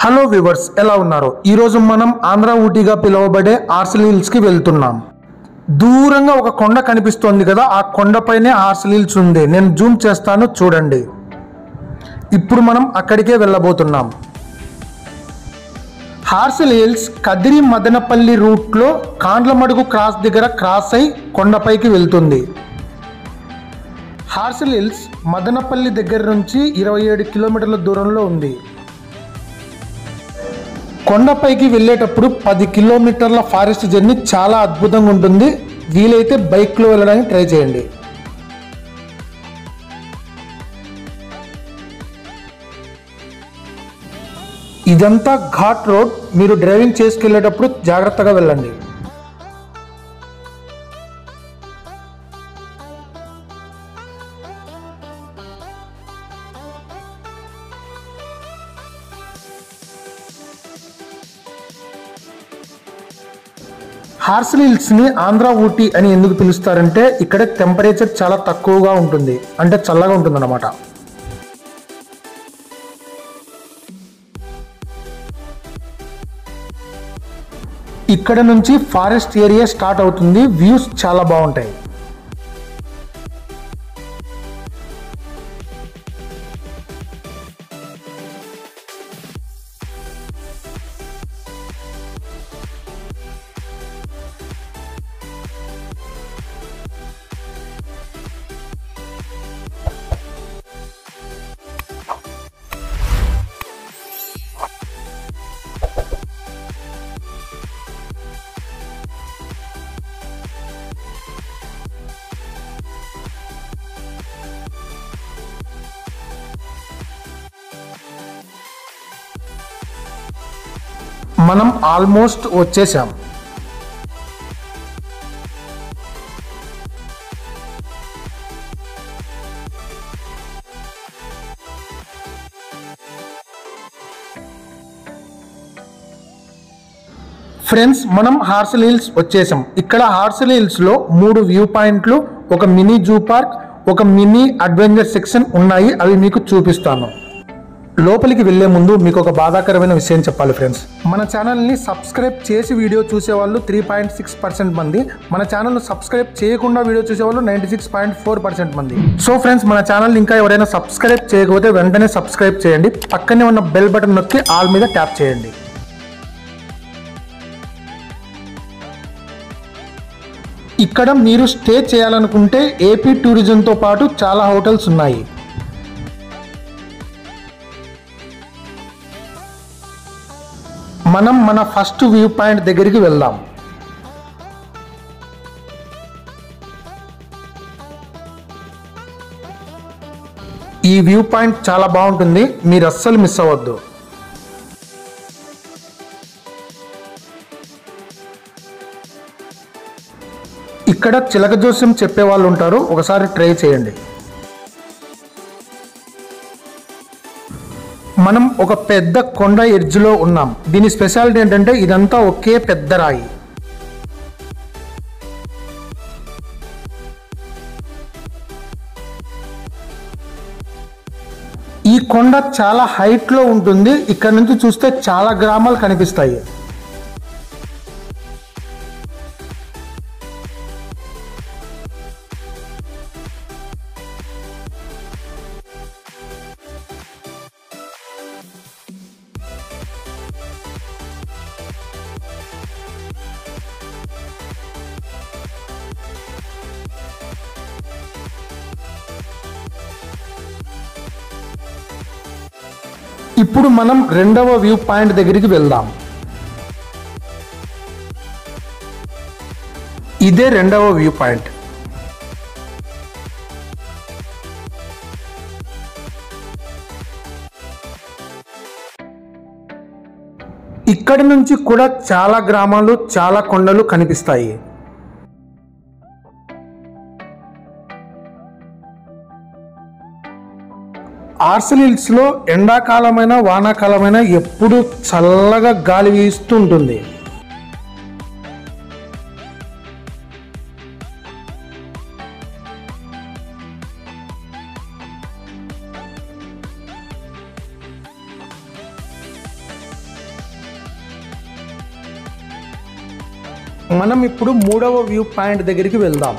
hello viewers ఎలా ఉన్నారు ఈరోజు మనం ఆంధ్ర ఊటీగా పిలువబడే ఆర్సల్ హిల్స్కి వెళ్తున్నాం దూరంగా ఒక కొండ కనిపిస్తోంది కదా ఆ కొండపైనే ఆర్సల్ హిల్స్ ఉంది నేను జూమ్ చేస్తాను చూడండి ఇప్పుడు మనం అక్కడికే వెళ్ళబోతున్నాం హార్సల్ హిల్స్ కదిరి మదనపల్లి రూట్లో కాండ్లమడుగు క్రాస్ దగ్గర క్రాస్ అయి కొండపైకి వెళ్తుంది హార్సల్ హిల్స్ మదనపల్లి దగ్గర నుంచి ఇరవై ఏడు కిలోమీటర్ల దూరంలో ఉంది కొండపైకి వెళ్ళేటప్పుడు పది కిలోమీటర్ల ఫారెస్ట్ జర్నీ చాలా అద్భుతంగా ఉంటుంది వీలైతే బైక్లో వెళ్ళడానికి ట్రై చేయండి ఇదంతా ఘాట్ రోడ్ మీరు డ్రైవింగ్ చేసుకెళ్ళేటప్పుడు జాగ్రత్తగా వెళ్ళండి హార్సల్ హిల్స్ ని ఆంధ్ర ఊటీ అని ఎందుకు పిలుస్తారంటే ఇక్కడ టెంపరేచర్ చాలా తక్కువగా ఉంటుంది అంటే చల్లగా ఉంటుంది అనమాట ఇక్కడ నుంచి ఫారెస్ట్ ఏరియా స్టార్ట్ అవుతుంది వ్యూస్ చాలా బాగుంటాయి మనం ఆల్మోస్ట్ వచ్చేసాం ఫ్రెండ్స్ మనం హార్సల్ హిల్స్ వచ్చేసాం ఇక్కడ హార్సల్ హిల్స్ లో మూడు వ్యూ పాయింట్లు ఒక మినీ జూ పార్క్ ఒక మినీ అడ్వెంచర్ సెక్షన్ ఉన్నాయి అవి మీకు చూపిస్తాను లోపలికి వెళ్లే ముందు మీకు ఒక బాధాకరమైన విషయం చెప్పాలి ఫ్రెండ్స్ మన ఛానల్ని సబ్స్క్రైబ్ చేసి వీడియో చూసేవాళ్ళు త్రీ పాయింట్ సిక్స్ పర్సెంట్ మంది మన ఛానల్ సబ్స్క్రైబ్ చేయకుండా వీడియో చూసేవాళ్ళు ninety six point four percent మంది సో ఫ్రెండ్స్ మన ఛానల్ ఇంకా ఎవరైనా సబ్స్క్రైబ్ చేయకపోతే వెంటనే సబ్స్క్రైబ్ చేయండి పక్కనే ఉన్న బెల్ బటన్ నొక్కి ఆల్ మీద ట్యాప్ చేయండి ఇక్కడ మీరు స్టే చేయాలనుకుంటే ఏపీ టూరిజంతో పాటు చాలా హోటల్స్ ఉన్నాయి మనం మన ఫస్ట్ వ్యూ పాయింట్ దగ్గరికి వెళ్దాం ఈ వ్యూ పాయింట్ చాలా బాగుంటుంది మీరు అస్సలు మిస్ అవ్వద్దు ఇక్కడ చిలక జోస్యం చెప్పే వాళ్ళు ఉంటారు ఒకసారి ట్రై చేయండి మనం ఒక పెద్ద కొండ ఎడ్జ్లో ఉన్నాం దీని స్పెషాలిటీ ఏంటంటే ఇదంతా ఒకే పెద్ద రాయి ఈ కొండ చాలా హైట్లో ఉంటుంది ఇక్కడ నుంచి చూస్తే చాలా గ్రామాలు కనిపిస్తాయి ఇప్పుడు మనం రెండవ వ్యూ పాయింట్ దగ్గరికి వెళ్దాం ఇదే రెండవ వ్యూ పాయింట్ ఇక్కడి నుంచి కూడా చాలా గ్రామాలు చాలా కొండలు కనిపిస్తాయి ఆర్సల్ హిల్స్ లో ఎండాకాలమైన వానాకాలమైన ఎప్పుడు చల్లగా గాలి వీస్తూ ఉంటుంది మనం ఇప్పుడు మూడవ వ్యూ పాయింట్ దగ్గరికి వెళ్దాం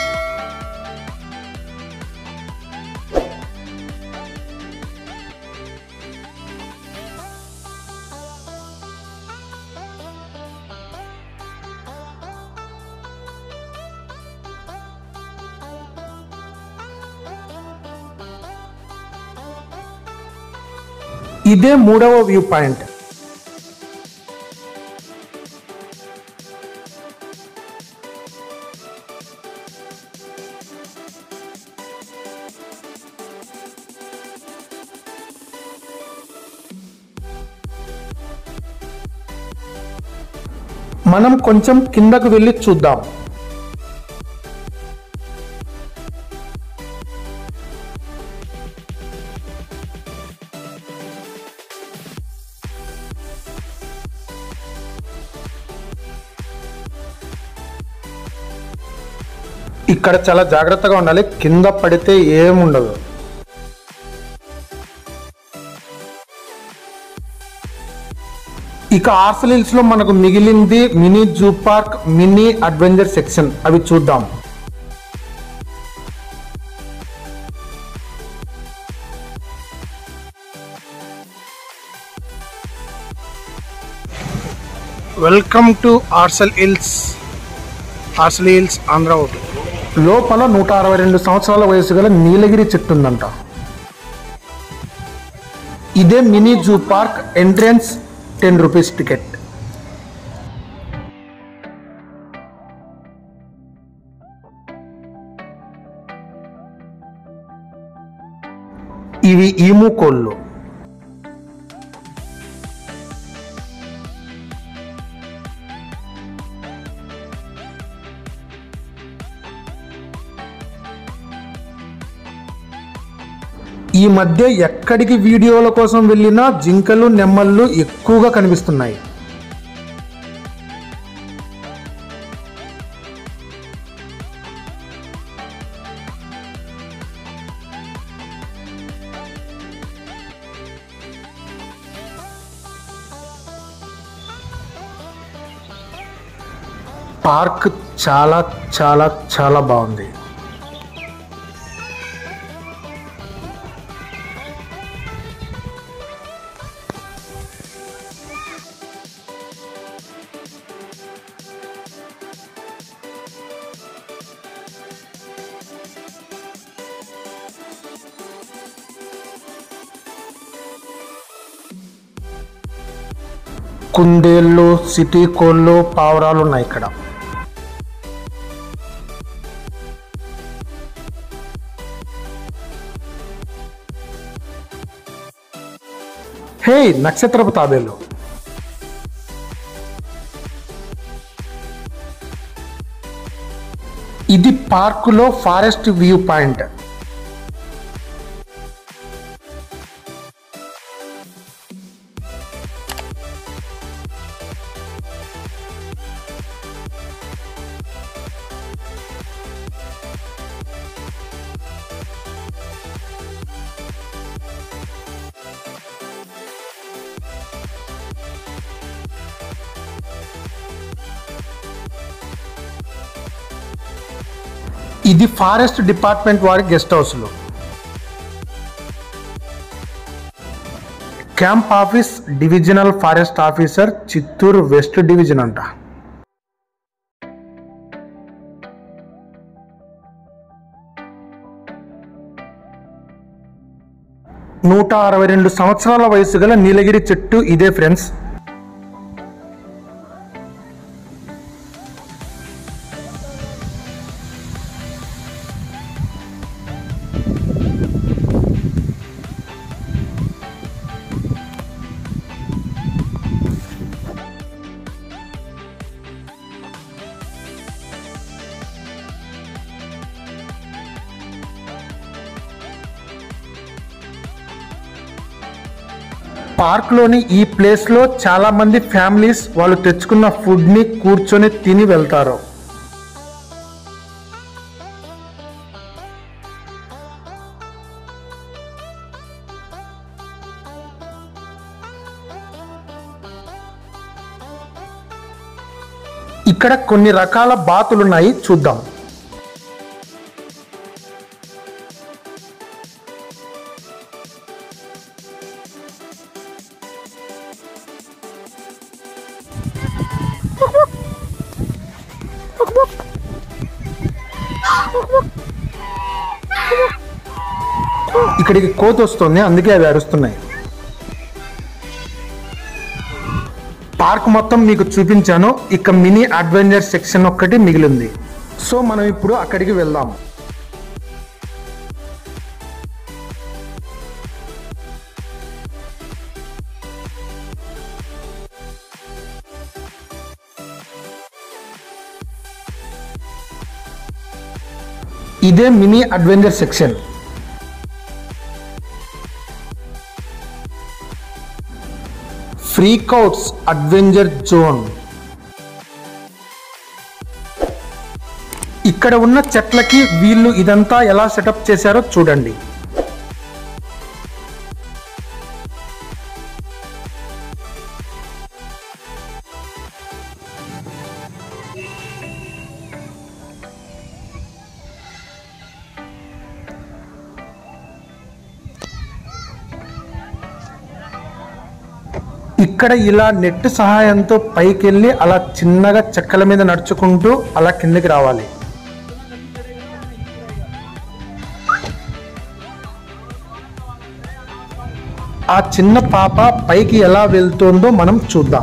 ఇదే మూడవ వ్యూ పాయింట్ మనం కొంచెం కిందకు వెళ్ళి చూద్దాం ఇక్కడ చాలా జాగ్రత్తగా ఉండాలి కింద పడితే ఏముండదు ఇక ఆర్సల్ హిల్స్ లో మనకు మిగిలింది mini zoo park mini adventure section అవి చూద్దాం welcome to Horsley Hills Horsley Hills Andhra ఒకటి లోపల నూట అరవై రెండు సంవత్సరాల వయసు గల నీలగిరి చెట్టు ఉందంట ఇదే mini zoo park entrance ten rupees ticket ఇవి ఈము కోళ్ళు ఈ మధ్య ఎక్కడికి వీడియోల కోసం వెళ్ళినా జింకలు నెమ్మళ్ళు ఎక్కువగా కనిపిస్తున్నాయి పార్క్ చాలా చాలా చాలా బాగుంది కుందేళ్ళు సిటీ కోళ్ళు పావురాలు ఉన్నాయి ఇక్కడ హే నక్షత్రపు తాబేలు ఇది పార్కులో ఫారెస్ట్ వ్యూ పాయింట్ ఇది ఫారెస్ట్ డిపార్ట్మెంట్ వారి గెస్ట్ హౌస్లో camp office divisional forest officer Chittoor west division అంట నూట అరవై రెండు సంవత్సరాల వయసు గల నీలగిరి చెట్టు ఇదే ఫ్రెండ్స్ పార్క్లోని ఈ ప్లేస్లో చాలా మంది ఫ్యామిలీస్ వాళ్ళు తెచ్చుకున్న ఫుడ్ని కూర్చొని తిని వెళ్తారు ఇక్కడ కొన్ని రకాల బాతులు ఉన్నాయి చూద్దాం ఇక్కడికి కోతి వస్తుంది అందుకే అవి అరుస్తున్నాయి పార్క్ మొత్తం మీకు చూపించాను ఇక మినీ అడ్వెంచర్ సెక్షన్ ఒక్కటి మిగిలింది సో మనం ఇప్పుడు అక్కడికి వెళ్దాం ఇదే mini adventure section freakouts adventure zone ఇక్కడ ఉన్న చెట్లకి వీళ్ళు ఇదంతా ఎలా సెటప్ చేశారో చూడండి ఇక్కడ ఇలా నెట్ సహాయంతో పైకి వెళ్ళి అలా చిన్నగా చెక్కల మీద నడుచుకుంటూ అలా కిందకి రావాలి ఆ చిన్న పాప పైకి ఎలా వెళ్తుందో మనం చూద్దాం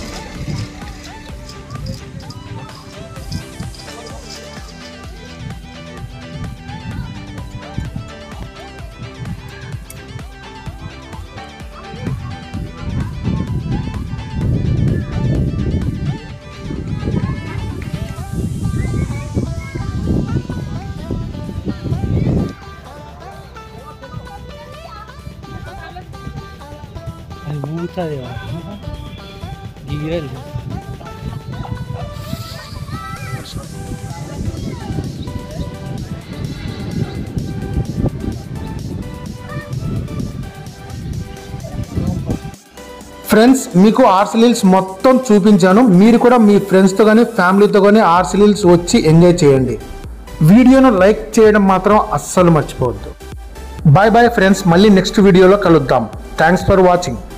అది ఊగుతుంది దిగిరది ఫ్రెండ్స్ మీకు ఆర్సిలిల్స్ మొత్తం చూపించాను మీరు కూడా మీ ఫ్రెండ్స్తో కానీ ఫ్యామిలీతో కానీ ఆర్సిలిల్స్ వచ్చి ఎంజాయ్ చేయండి వీడియోను లైక్ చేయడం మాత్రం అస్సలు మర్చిపోవద్దు బాయ్ బాయ్ ఫ్రెండ్స్ మళ్ళీ నెక్స్ట్ వీడియోలో కలుద్దాం థ్యాంక్స్ ఫర్ వాచింగ్